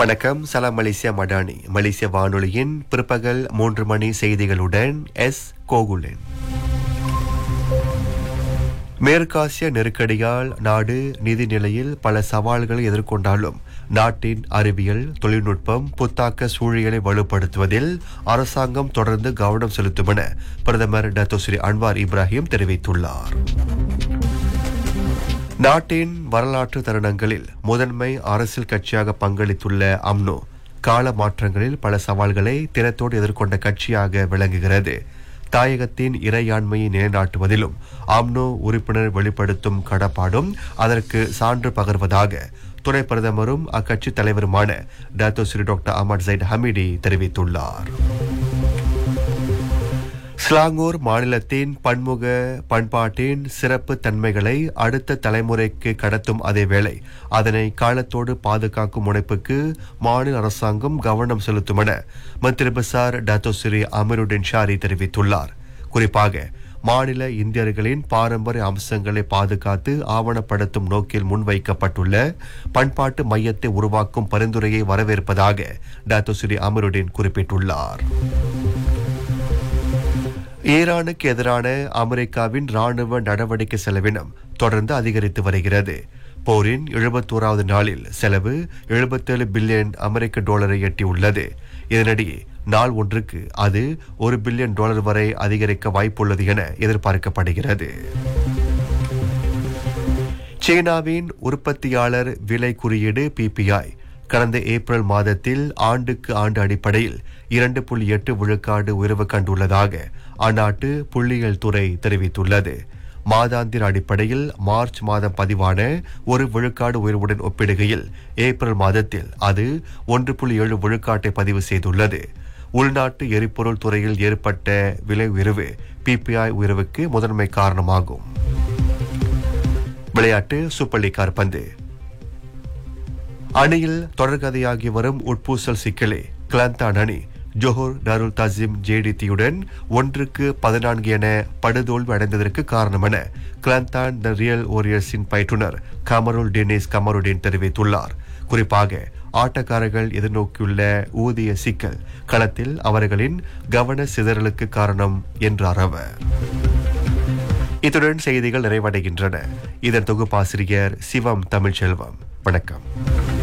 வணக்கம் சலாம் மலேசியா மடானி மலேசிய வானொலியின் பிற்பகல் மூன்று மணி செய்திகளுடன் எஸ் கோகுலன் மேற்காசிய நெருக்கடியால் நாடு நிதி நிலையில் பல சவால்களை எதிர்கொண்டாலும் நாட்டின் அறிவியல் தொழில்நுட்பம் புத்தாக்க சூழியலை வலுப்படுத்துவதில் அரசாங்கம் தொடர்ந்து கவனம் செலுத்தும் என பிரதமர் டத்தோஸ்ரீ அன்வார் இப்ராஹிம் தெரிவித்துள்ளார் நாட்டின் வரலாற்று தருணங்களில் முதன்மை அரசியல் கட்சியாக பங்களித்துள்ள அம்னோ கால மாற்றங்களில் பல சவால்களை திறத்தோடு எதிர்கொண்ட கட்சியாக விளங்குகிறது தாயகத்தின் இறையாண்மையை நிலைநாட்டுவதிலும் அம்னோ உறுப்பினர் வெளிப்படுத்தும் கடப்பாடும் அதற்கு சான்று பகர்வதாக துணை பிரதமரும் அக்கட்சி தலைவருமான doctor Seri doctor Ahmad Zahid Hamidi தெரிவித்துள்ளார் ஸ்லாங்கூர் மாநிலத்தின் பன்முக பண்பாட்டின் சிறப்பு தன்மைகளை அடுத்த தலைமுறைக்கு கடத்தும் அதேவேளை அதனை காலத்தோடு பாதுகாக்கும் முனைப்புக்கு மாநில அரசாங்கம் கவனம் செலுத்தும் என மந்திரி பசார் டாத்தோஸ்ரீ அமருடின் ஷாரி தெரிவித்துள்ளார் குறிப்பாக மாநில இந்தியர்களின் பாரம்பரிய அம்சங்களை பாதுகாத்து ஆவணப்படுத்தும் நோக்கில் முன்வைக்கப்பட்டுள்ள பண்பாட்டு மையத்தை உருவாக்கும் பரிந்துரையை வரவேற்பதாக டாத்தோஸ்ரீ அமருடின் குறிப்பிட்டுள்ளார் ஈரானுக்கு எதிரான அமெரிக்காவின் ராணுவ நடவடிக்கை செலவினம் தொடர்ந்து அதிகரித்து வருகிறது போரின் எழுபத்தோராவது நாளில் செலவு எழுபத்தேழு பில்லியன் அமெரிக்க டாலரை எட்டியுள்ளது இதனிடையே நாள் ஒன்றுக்கு அது ஒரு பில்லியன் டாலர் வரை அதிகரிக்க வாய்ப்புள்ளது என எதிர்பார்க்கப்படுகிறது சீனாவின் உற்பத்தியாளர் விலை குறியீடு பிபிஐ கடந்த ஏப்ரல் மாதத்தில் ஆண்டுக்கு ஆண்டு அடிப்படையில் இரண்டு புள்ளி எட்டு விழுக்காடு உயர்வு கண்டுள்ளதாக அந்நாட்டு புள்ளியியல் துறை தெரிவித்துள்ளது மாதாந்திர அடிப்படையில் மார்ச் மாதம் பதிவான ஒரு விழுக்காடு உயர்வுடன் ஒப்பிடுகையில் ஏப்ரல் மாதத்தில் அது ஒன்று புள்ளி ஏழு விழுக்காட்டை பதிவு செய்துள்ளது உள்நாட்டு எரிபொருள் துறையில் ஏற்பட்ட விலை உயர்வு பிபிஐ உயர்வுக்கு முதன்மை காரணமாகும் விளையாட்டு சூப்பர் லீக் காற்பந்து அணியில் தொடர்கதையாகி வரும் உட்பூசல் சிக்கலே கிளாந்தான் அணி ஜோஹர் டாருல் தசீம் ஜேடிடியுடன் ஒன்றுக்கு பதினான்கு என படுதோல்வி அடைந்ததற்கு காரணம் என கிளாந்தான் த ரியல் ஓரியர்ஸின் பயிற்றுனர் கமருல் டெனிஸ் கமருடீன் தெரிவித்துள்ளார் குறிப்பாக ஆட்டக்காரர்கள் எதிர்நோக்கியுள்ள ஊதிய சிக்கல் களத்தில் அவர்களின் கவன சிதறலுக்கு காரணம் என்றார் அவர் இத்துடன் செய்திகள் நிறைவடைகின்றன இதன் தொகுப்பாசிரியர் சிவம் தமிழ்ச்செல்வம் வணக்கம்